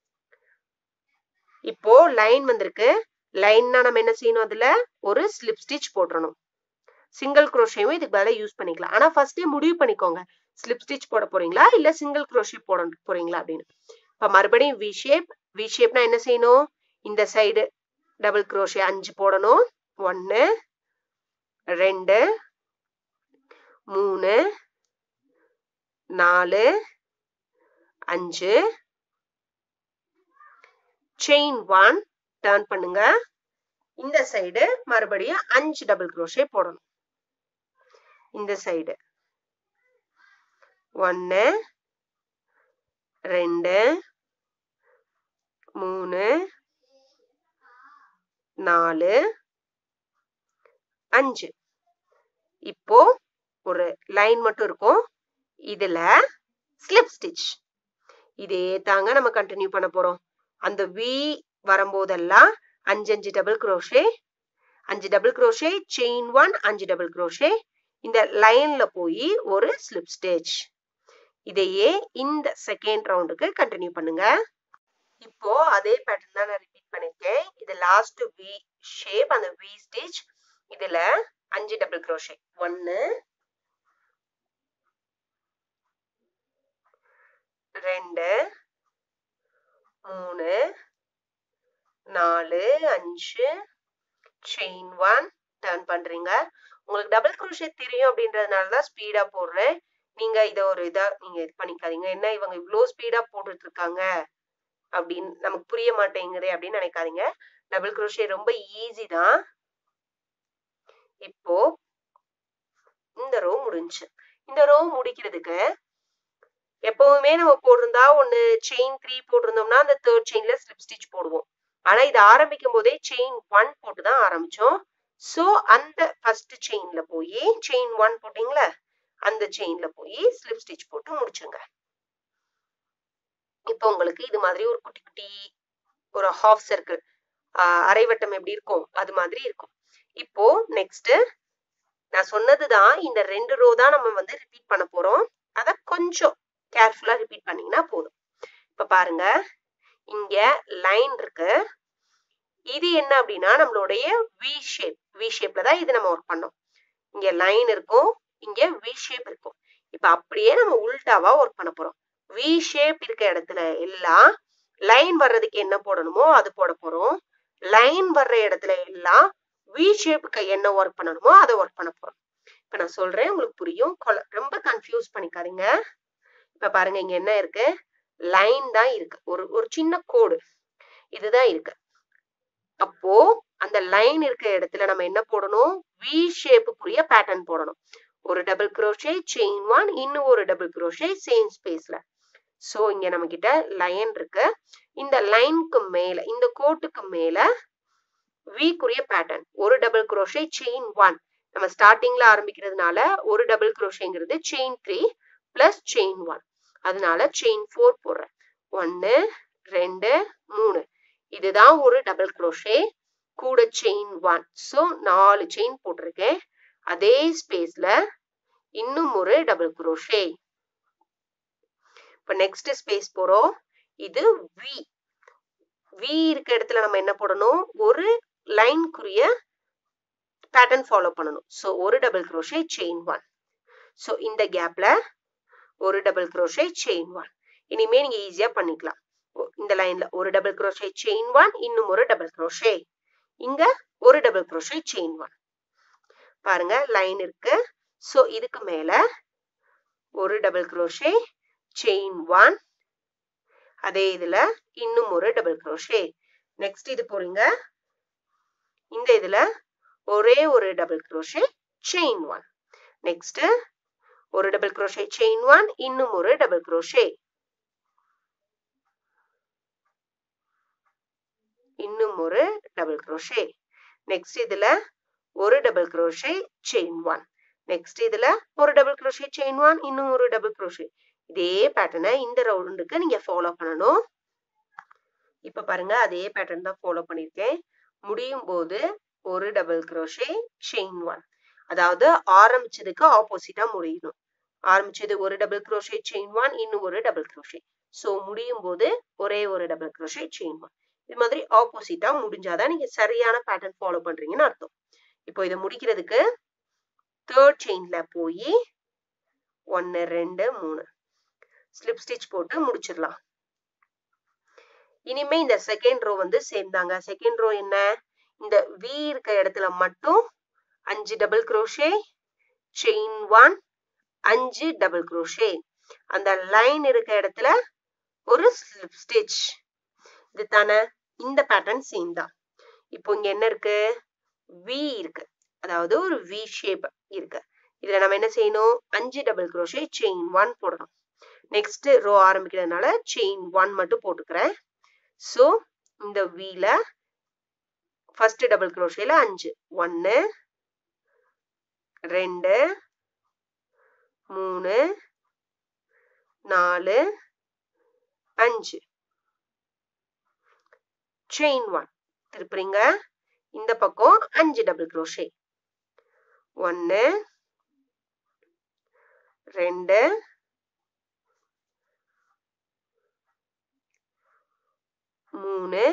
இப்போ லைன் வந்திருக்கு லைன்னா நம்ம என்ன செய்யணும் அதுல ஒரு ஸ்லிப் ஸ்டிச் போட்டுறணும் சிங்கிள் குரோஷேவும் இதுக்கு பதிலாக யூஸ் பண்ணிக்கலாம் ஆனா ஃபர்ஸ்டே முடிவு பண்ணிக்கோங்க ஸ்லிப் ஸ்டிச் போட போறீங்களா இல்ல சிங்கிள் குரோஷே போட போறீங்களா அப்படின்னு இப்ப மறுபடியும் வி ஷேப் வி ஷேப்னா என்ன செய்யணும் இந்த சைடு டபுள் குரோஷே அஞ்சு போடணும் ஒன்னு ரெண்டு மூணு நாலு அஞ்சு செயின் ஒன் டர்ன் பண்ணுங்க இந்த சைடு மறுபடியும் அஞ்சு டபுள் குரோஷே போடணும் இந்த சைடு ஒன்னு ரெண்டு மூணு நாலு அஞ்சு இப்போ ஒரு லைன் மட்டும் இருக்கும் இதுல ஸ்லிப் ஸ்டிச் இதே தாங்க நம்ம கண்டினியூ பண்ண போறோம் அந்த வி வரும்போதெல்லாம் அஞ்சு அஞ்சு டபுள் குரோஷே அஞ்சு டபுள் குரோஷே செயின் ஒன் அஞ்சு டபுள் குரோஷே இந்த லைன்ல போய் ஒரு ஸ்லிப் ஸ்டிச் இதையே இந்த செகண்ட் ரவுண்டுக்கு கண்டினியூ பண்ணுங்க இப்போ அதே பேட்டர்ன் தான் நான் ரிப்பீட் பண்ணிருக்கேன் இது லாஸ்ட் வி ஷேப் அந்த வி ஸ்டிச் இதுல அஞ்சு டபுள் குரோஷே ஒன்னு ரெண்டு மூணு நாலு அஞ்சு செயின் ஒன் டர்ன் பண்றீங்க உங்களுக்கு டபுள் குரோஷே தெரியும் அப்படின்றதுனால தான் ஸ்பீடா போடுறேன் நீங்க இத ஒரு இதா நீங்க இது பண்ணிக்காதீங்க என்ன இவங்க இவ்வளோ ஸ்பீடா போட்டுட்டு இருக்காங்க அப்படின்னு நமக்கு புரிய மாட்டேங்குதே அப்படின்னு நினைக்காதீங்க டபுள் குரோஷே ரொம்ப ஈஸி தான் இப்போ இந்த ரோ முடிஞ்சு இந்த ரோ முடிக்கிறதுக்கு எப்பவுமே நம்ம போட்டிருந்தா ஒன்னு செயின் த்ரீ போட்டிருந்தோம்னா அந்த தேர்ட் செயின்ல ஸ்லிப் ஸ்டிச் போடுவோம் ஆனா இது ஆரம்பிக்கும் போதே செயின் ஒன் போட்டு தான் ஆரம்பிச்சோம் சோ அந்த ஃபர்ஸ்ட் செயின்ல போய் செயின் ஒன் போட்டீங்களா அந்த செயின்ல போய் ஸ்லிப் ஸ்டிச் போட்டு முடிச்சுங்க இப்போ உங்களுக்கு இது மாதிரி ஒரு குட்டி குட்டி ஒரு ஹாஃப் சர்க்கிள் அரைவட்டம் எப்படி இருக்கும் அது மாதிரி இருக்கும் இப்போ நெக்ஸ்ட் நான் சொன்னதுதான் இந்த ரெண்டு ரோ தான் நம்ம வந்து ரிப்பீட் பண்ண போறோம் அத கொஞ்சம் கேர்ஃபுல்லா ரிப்பீட் பண்ணீங்கன்னா போதும் இப்ப பாருங்க இங்க லைன் இருக்கு இது என்ன அப்படின்னா நம்மளுடைய வி ஷேப் வி ஷேப்ல தான் இது நம்ம ஒர்க் பண்ணோம் இங்க லைன் இருக்கும் இங்க வி ஷேப் இருக்கும் இப்ப அப்படியே நம்ம உல்டாவா ஒர்க் பண்ண போறோம் வி ஷேப் இருக்க இடத்துல எல்லாம் லைன் வர்றதுக்கு என்ன போடணுமோ அது போட போறோம் லைன் வர்ற இடத்துல எல்லாம் வி ஷேப்புக்கு என்ன ஒர்க் பண்ணணுமோ அதை ஒர்க் பண்ண போறோம் இப்ப நான் சொல்றேன் உங்களுக்கு புரியும் ரொம்ப கன்ஃபியூஸ் பண்ணிக்காதீங்க இப்ப பாருங்க இங்க என்ன இருக்கு லைன் தான் இருக்கு ஒரு ஒரு சின்ன கோடு இதுதான் இருக்கு அப்போ அந்த லைன் இருக்க இடத்துல நம்ம என்ன போடணும் வி ஷேப்புக்குரிய பேட்டர்ன் போடணும் ஒரு டபுள் குரோஷே செயின் ஒன் இன்னும் ஒரு டபுள் குரோஷே சேம் ஸ்பேஸ்ல சோ இங்க நம்ம கிட்ட லைன் இருக்கு இந்த லைனுக்கு மேல இந்த கோட்டுக்கு மேல வீக்குரிய பேட்டர்ன் ஒரு டபுள் குரோஷே செயின் ஒன் நம்ம ஸ்டார்டிங்ல ஆரம்பிக்கிறதுனால ஒரு டபுள் குரோஷேங்கிறது chain three plus chain one அதனால செயின் ஃபோர் போடுறேன் ஒன்னு ரெண்டு மூணு இதுதான் ஒரு டபுள் குரோஷே கூட செயின் ஒன் ஸோ நாலு செயின் போட்டிருக்கேன் அதே ஸ்பேஸ்ல இன்னும் ஒரு டபுள் குரோஷே இப்ப நெக்ஸ்ட் ஸ்பேஸ் போறோம் இது வி வி இருக்க இடத்துல நம்ம என்ன போடணும் ஒரு லைன்க்குரிய பேட்டர்ன் ஃபாலோ பண்ணணும் ஸோ ஒரு double crochet chain one so இந்த கேப்ல ஒரு டபுள் குரோஷே செயின் ஒன் இனிமே நீங்க ஈஸியா பண்ணிக்கலாம் இந்த லைன்ல ஒரு டபுள் குரோஷே செயின் ஒன் இன்னும் ஒரு டபுள் குரோஷே இங்க ஒரு டபுள் குரோஷே செயின் ஒன் பாருங்க லைன் இருக்கு ஸோ இதுக்கு மேல ஒரு டபுள் குரோஷே செயின் ஒன் அதே இதுல இன்னும் ஒரு டபுள் குரோஷே நெக்ஸ்ட் இது போறீங்க இந்த இதுல ஒரே ஒரு double crochet chain one next ஒரு டபுள் குரோஷே செயின் ஒன் இன்னும் ஒரு டபுள் குரோஷே இன்னும் ஒரு டபுள் குரோஷே நெக்ஸ்ட் இதுல ஒரு double crochet chain one next இதுல ஒரு டபுள் குரோஷே செயின் ஒன் இன்னும் ஒரு டபுள் குரோஷே இதே பேட்டர்னை இந்த ரவுண்டுக்கு நீங்க ஃபாலோ பண்ணணும் இப்ப பாருங்க அதே பேட்டர்ன் தான் ஃபாலோ பண்ணிருக்கேன் முடியும் போது ஒரு டபுள் குரோஷே செயின் ஒன் அதாவது ஆரம்பிச்சதுக்கு ஆப்போசிட்டா முடியணும் ஆரம்பிச்சது ஒரு டபுள் குரோஷே செயின் ஒன் இன்னும் ஒரு டபுள் குரோஷே ஸோ முடியும் போது ஒரே ஒரு டபுள் குரோஷே செயின் ஒன் இது மாதிரி ஆப்போசிட்டா முடிஞ்சாதான் நீங்க சரியான பேட்டர்ன் ஃபாலோ பண்றீங்கன்னு அர்த்தம் இப்போ இதை முடிக்கிறதுக்கு தேர்ட் செயின்ல போய் ஒன்னு ரெண்டு மூணு ஸ்லிப் ஸ்டிச் போட்டு முடிச்சிடலாம் இனிமே இந்த செகண்ட் ரோ வந்து சேம் தாங்க செகண்ட் ரோ என்ன இந்த வி இருக்க இடத்துல மட்டும் அஞ்சு டபுள் குரோஷே செயின் ஒன் அஞ்சு டபுள் குரோஷே அந்த லைன் இருக்க இடத்துல ஒரு ஸ்லிப் ஸ்டிச் இது தானே இந்த பேட்டர்ன் சேம் தான் இப்போ இங்க என்ன இருக்கு வி இருக்கு அதாவது ஒரு வி ஷேப் இருக்கு இதுல நம்ம என்ன செய்யணும் அஞ்சு டபுள் குரோஷே செயின் ஒன் போடணும் நெக்ஸ்ட் ரோ ஆரம்பிக்கிறதுனால செயின் ஒன் மட்டும் போட்டுக்கிறேன் ஸோ இந்த வீல ஃபர்ஸ்ட் டபுள் குரோஷேல அஞ்சு ஒன்னு ரெண்டு மூணு நாலு அஞ்சு செயின் ஒன் திருப்புறீங்க இந்த பக்கம் அஞ்சு டபுள் குரோஷே ஒன்னு ரெண்டு மூணு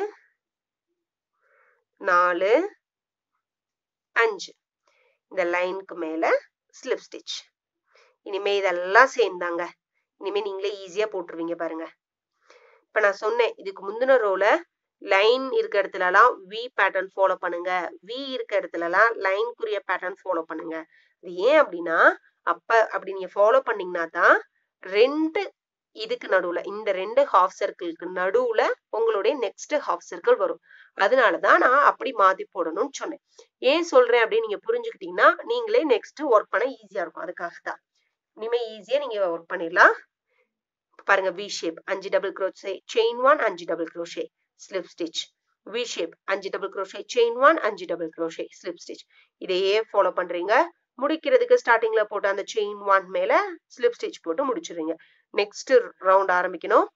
நாலு அஞ்சு இந்த லைனுக்கு மேல ஸ்லிப் ஸ்டிச் இனிமே இதெல்லாம் சேர்ந்தாங்க இனிமே நீங்களே ஈஸியா போட்டுருவீங்க பாருங்க இப்ப நான் சொன்னேன் இதுக்கு முந்தின ரோல லைன் இருக்க இடத்துல எல்லாம் வி பேட்டர்ன் ஃபாலோ பண்ணுங்க வி இருக்க இடத்துல எல்லாம் லைன்குரிய பேட்டர்ன் ஃபாலோ பண்ணுங்க அது ஏன் அப்படின்னா அப்ப அப்படி நீங்க ஃபாலோ பண்ணீங்கன்னா தான் ரெண்டு இதுக்கு நடுவுல இந்த ரெண்டு ஹாஃப் சர்க்கிளுக்கு நடுவுல உங்களுடைய நெக்ஸ்ட் ஹாஃப் சர்க்கிள் வரும் அதனாலதான் நான் அப்படி மாத்தி போடணும்னு சொன்னேன் ஏன் சொல்றேன் அப்படின்னு நீங்க புரிஞ்சுக்கிட்டீங்கன்னா நீங்களே நெக்ஸ்ட் ஒர்க் பண்ண ஈஸியா இருக்கும் அதுக்காக தான் இனிமே ஈஸியா நீங்க ஒர்க் பண்ணிடலாம் பாருங்க வி ஷேப் அஞ்சு டபுள் க்ரோஷே செயின் ஒன் அஞ்சு double crochet slip stitch V shape அஞ்சு டபுள் க்ரோஷே செயின் ஒன் அஞ்சு டபுள் க்ரோஷே ஸ்லிப் ஸ்டிச் இதையே ஃபாலோ பண்றீங்க முடிக்கிறதுக்கு ஸ்டார்டிங்ல போட்டு அந்த செயின் ஒன் மேல ஸ்லிப் ஸ்டிச் போட்டு முடிச்சிடுறீங்க நெக்ஸ்ட் ரவுண்ட் ஆரம்பிக்கணும்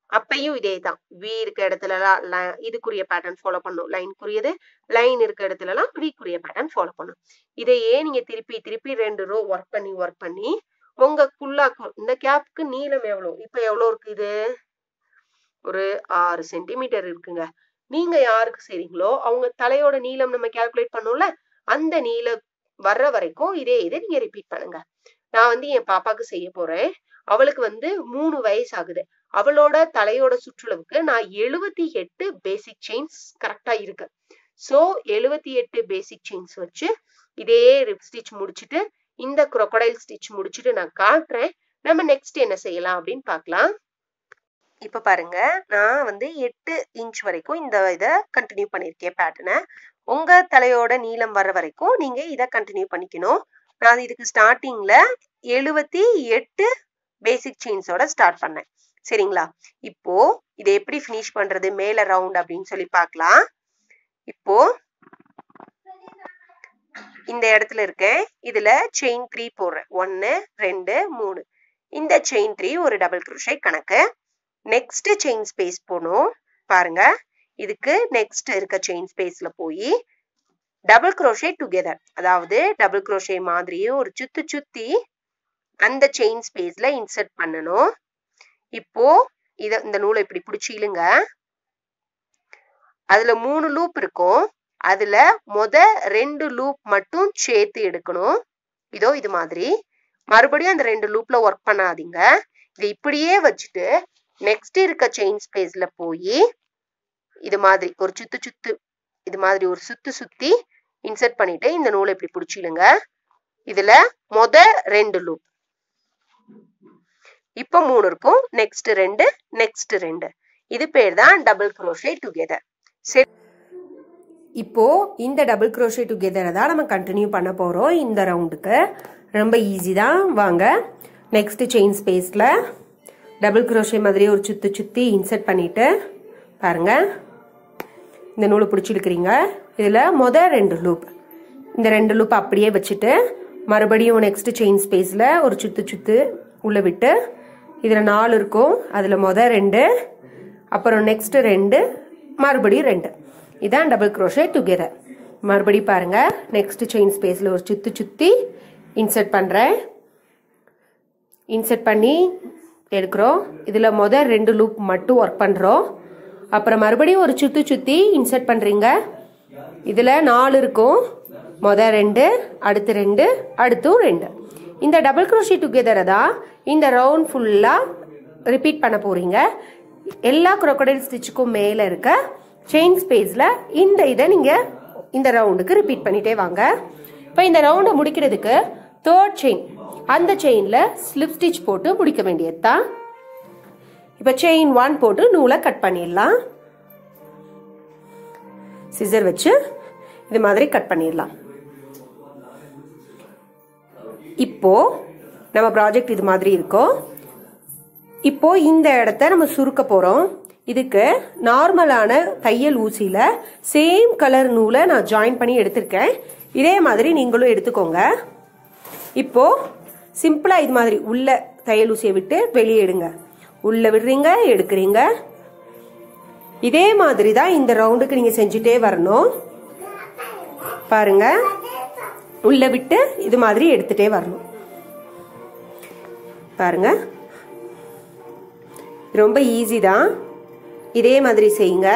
அப்பையும் இதே தான் வி இருக்க இடத்துலலாம் li- இதுக்குரிய பேட்டர்ன் ஃபாலோ பண்ணும் லைனுக்குரியது லைன் இருக்க இடத்துலலாம் விக்குரிய பேட்டர்ன் ஃபாலோ பண்ணும் இதையே நீங்க திருப்பி திருப்பி ரெண்டு ரோ ஒர்க் பண்ணி ஒர்க் பண்ணி உங்க குல்லாக்கும் இந்த கேப்க்கு நீளம் எவ்வளவு இப்ப எவ்வளவு இருக்கு இது ஒரு ஆறு சென்டிமீட்டர் இருக்குங்க நீங்க யாருக்கு செய்றீங்களோ அவங்க தலையோட நீளம் நம்ம கால்குலேட் பண்ணோம்ல அந்த நீளம் வர்ற வரைக்கும் இதே இதை நீங்க ரிப்பீட் பண்ணுங்க நான் வந்து என் பாப்பாக்கு செய்ய போறேன் அவளுக்கு வந்து மூணு வயசு ஆகுது அவளோட தலையோட சுற்றளவுக்கு நான் எழுபத்தி எட்டு பேசிக் செயின்ஸ் கரெக்டா இருக்கு சோ எழுபத்தி எட்டு பேசிக் செயின்ஸ் வச்சு இதே ரிப் ஸ்டிச் முடிச்சுட்டு இந்த crocodile ஸ்டிச் முடிச்சுட்டு நான் காட்டுறேன் நம்ம நெக்ஸ்ட் என்ன செய்யலாம் அப்படின்னு பார்க்கலாம் இப்ப பாருங்க நான் வந்து எட்டு இன்ச் வரைக்கும் இந்த இதை கண்டினியூ பண்ணியிருக்கேன் பேட்டர்னை உங்க தலையோட நீளம் வர்ற வரைக்கும் நீங்க இதை கண்டினியூ பண்ணிக்கணும் நான் இதுக்கு ஸ்டார்டிங்ல எழுபத்தி எட்டு பேசிக் செயின்ஸோட ஸ்டார்ட் பண்ணேன் சரிங்களா இப்போ இதை எப்படி ஃபினிஷ் பண்றது மேல ரவுண்ட் அப்படின்னு சொல்லி பார்க்கலாம் இப்போ இந்த இடத்துல இருக்கேன் இதுல செயின் த்ரீ போடுறேன் ஒன்னு ரெண்டு மூணு இந்த செயின் த்ரீ ஒரு டபுள் குரோஷே கணக்கு நெக்ஸ்ட் செயின் ஸ்பேஸ் போகணும் பாருங்க இதுக்கு நெக்ஸ்ட் இருக்க செயின் ஸ்பேஸ்ல போய் டபுள் குரோஷே டுகெதர் அதாவது டபுள் குரோஷே மாதிரியே ஒரு சுத்தி சுத்தி அந்த செயின் ஸ்பேஸ்ல இன்சர்ட் பண்ணணும் இப்போ இத இந்த நூலை இப்படி பிடிச்சி இழுங்க அதுல மூணு லூப் இருக்கும் அதுல மொத ரெண்டு லூப் மட்டும் சேர்த்து எடுக்கணும் இதோ இது மாதிரி மறுபடியும் அந்த ரெண்டு லூப்ல ஒர்க் பண்ணாதீங்க இதை இப்படியே வச்சுட்டு நெக்ஸ்ட் இருக்க செயின் ஸ்பேஸ்ல போய் இது மாதிரி ஒரு சுத்து சுத்து இது மாதிரி ஒரு சுத்து சுத்தி இன்சர்ட் பண்ணிட்டு இந்த நூலை இப்படி பிடிச்சிடுங்க இதுல மொத ரெண்டு லூப் இப்போ மூணு இருக்கும் நெக்ஸ்ட் ரெண்டு நெக்ஸ்ட் ரெண்டு இது பேர் தான் டபுள் crochet டுகெதர் சரி இப்போ இந்த டபுள் crochet டுகெதரை தான் நம்ம கண்டினியூ பண்ண போறோம் இந்த ரவுண்டுக்கு ரொம்ப ஈஸி தான் வாங்க நெக்ஸ்ட் செயின் ஸ்பேஸ்ல டபுள் crochet மாதிரி ஒரு சுத்து சுத்தி இன்சர்ட் பண்ணிட்டு பாருங்க இந்த நூலை பிடிச்சிருக்கிறீங்க இதுல முத ரெண்டு லூப் இந்த ரெண்டு லூப் அப்படியே வச்சுட்டு மறுபடியும் நெக்ஸ்ட் செயின் ஸ்பேஸ்ல ஒரு சுத்து சுத்து உள்ள விட்டு இதுல நாலு இருக்கும் அதுல முத ரெண்டு அப்புறம் நெக்ஸ்ட் ரெண்டு மறுபடியும் ரெண்டு இதான் டபுள் crochet டுகெதர் மறுபடி பாருங்க நெக்ஸ்ட் செயின் ஸ்பேஸ்ல ஒரு சுத்தி சுத்தி இன்சர்ட் பண்றேன் இன்சர்ட் பண்ணி எடுக்கிறோம் இதில் முதல் ரெண்டு லூப் மட்டும் ஒர்க் பண்ணுறோம் அப்புறம் மறுபடியும் ஒரு சுற்றி சுற்றி இன்சர்ட் பண்ணுறீங்க இதில் நாலு இருக்கும் மொதல் ரெண்டு அடுத்து ரெண்டு அடுத்தும் ரெண்டு இந்த டபுள் crochet டுகெதரை தான் இந்த ரவுண்ட் ஃபுல்லாக ரிப்பீட் பண்ண போகிறீங்க எல்லா crocodile ஸ்டிச்சுக்கும் மேலே இருக்க செயின் ஸ்பேஸில் இந்த இதை நீங்கள் இந்த ரவுண்டுக்கு ரிப்பீட் பண்ணிட்டே வாங்க இப்போ இந்த ரவுண்டை முடிக்கிறதுக்கு தேர்ட் செயின் அந்த செயினில் ஸ்லிப் ஸ்டிச் போட்டு முடிக்க வேண்டியது தான் இப்போ செயின் ஒன் போட்டு நூலை கட் பண்ணிடலாம் சிசர் வச்சு இது மாதிரி கட் பண்ணிடலாம் இப்போ நம்ம ப்ராஜெக்ட் இது மாதிரி இருக்கும் இப்போ இந்த இடத்த நம்ம சுருக்க போறோம் இதுக்கு நார்மலான தையல் ஊசியில சேம் கலர் நூலை நான் ஜாயின் பண்ணி எடுத்திருக்கேன் இதே மாதிரி நீங்களும் எடுத்துக்கோங்க இப்போ சிம்பிளா இது மாதிரி உள்ள தையல் ஊசியை விட்டு வெளியே எடுங்க உள்ள விடுறீங்க எடுக்கிறீங்க இதே மாதிரி தான் இந்த ரவுண்டுக்கு நீங்க செஞ்சுட்டே வரணும் பாருங்க உள்ள விட்டு இது மாதிரி எடுத்துட்டே வரணும் பாருங்க ரொம்ப ஈஸி தான் இதே மாதிரி செய்யுங்க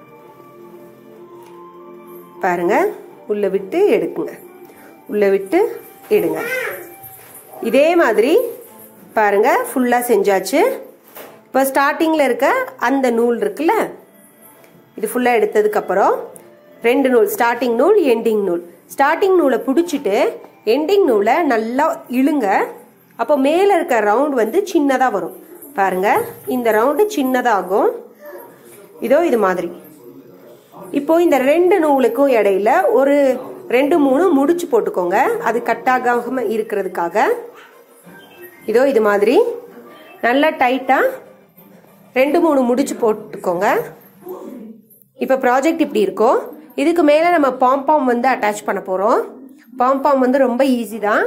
பாருங்க உள்ள விட்டு எடுக்குங்க உள்ள விட்டு எடுங்க இதே மாதிரி பாருங்க ஃபுல்லா செஞ்சாச்சு இப்போ ஸ்டார்டிங்ல இருக்க அந்த நூல் இருக்குல்ல இது ஃபுல்லா எடுத்ததுக்கு அப்புறம் ரெண்டு நூல் ஸ்டார்டிங் நூல் எண்டிங் நூல் ஸ்டார்டிங் நூலை பிடிச்சிட்டு எண்டிங் நூலை நல்லா இழுங்க அப்போ மேலே இருக்க ரவுண்ட் வந்து சின்னதாக வரும் பாருங்க இந்த ரவுண்டு சின்னதாகும் இதோ இது மாதிரி இப்போ இந்த ரெண்டு நூலுக்கும் இடையில ஒரு ரெண்டு மூணு முடிச்சு போட்டுக்கோங்க அது கட்டாகாம இருக்கிறதுக்காக இதோ இது மாதிரி நல்லா டைட்டா ரெண்டு மூணு முடிச்சு போட்டுக்கோங்க இப்போ ப்ராஜெக்ட் இப்படி இருக்கும் இதுக்கு மேலே நம்ம பாம்பாம் வந்து அட்டாச் பண்ண போகிறோம் பாம்பாம் வந்து ரொம்ப ஈஸி தான்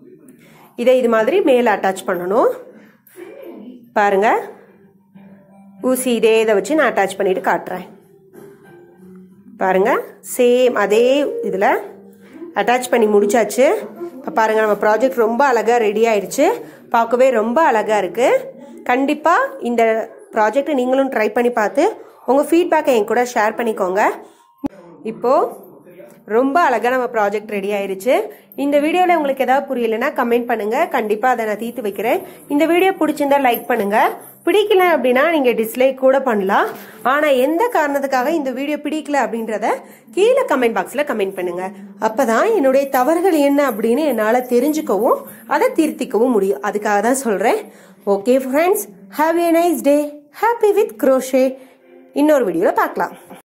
இதை இது மாதிரி மேலே அட்டாச் பண்ணணும் பாருங்க ஊசி இதே இதை வச்சு நான் அட்டாச் பண்ணிட்டு காட்டுறேன் பாருங்க சேம் அதே இதில் அட்டாச் பண்ணி முடிச்சாச்சு இப்போ பாருங்க நம்ம ப்ராஜெக்ட் ரொம்ப அழகாக ரெடி ஆயிடுச்சு பார்க்கவே ரொம்ப அழகாக இருக்கு கண்டிப்பாக இந்த ப்ராஜெக்டை நீங்களும் ட்ரை பண்ணி பார்த்து உங்கள் ஃபீட்பேக்கை என் கூட ஷேர் பண்ணிக்கோங்க இப்போ ரொம்ப அழகாக நம்ம ப்ராஜெக்ட் ரெடி ஆயிருச்சு இந்த வீடியோவில் உங்களுக்கு ஏதாவது புரியலைன்னா கமெண்ட் பண்ணுங்க கண்டிப்பாக அதை நான் தீர்த்து வைக்கிறேன் இந்த வீடியோ பிடிச்சிருந்தா லைக் பண்ணுங்க பிடிக்கல அப்படின்னா நீங்க டிஸ்லைக் கூட பண்ணலாம் ஆனா எந்த காரணத்துக்காக இந்த வீடியோ பிடிக்கல அப்படின்றத கீழே கமெண்ட் பாக்ஸ்ல கமெண்ட் பண்ணுங்க அப்பதான் என்னுடைய தவறுகள் என்ன அப்படின்னு என்னால தெரிஞ்சுக்கவும் அதை திருத்திக்கவும் முடியும் அதுக்காக தான் சொல்றேன் okay friends have a nice day happy with crochet இன்னொரு வீடியோல பார்க்கலாம்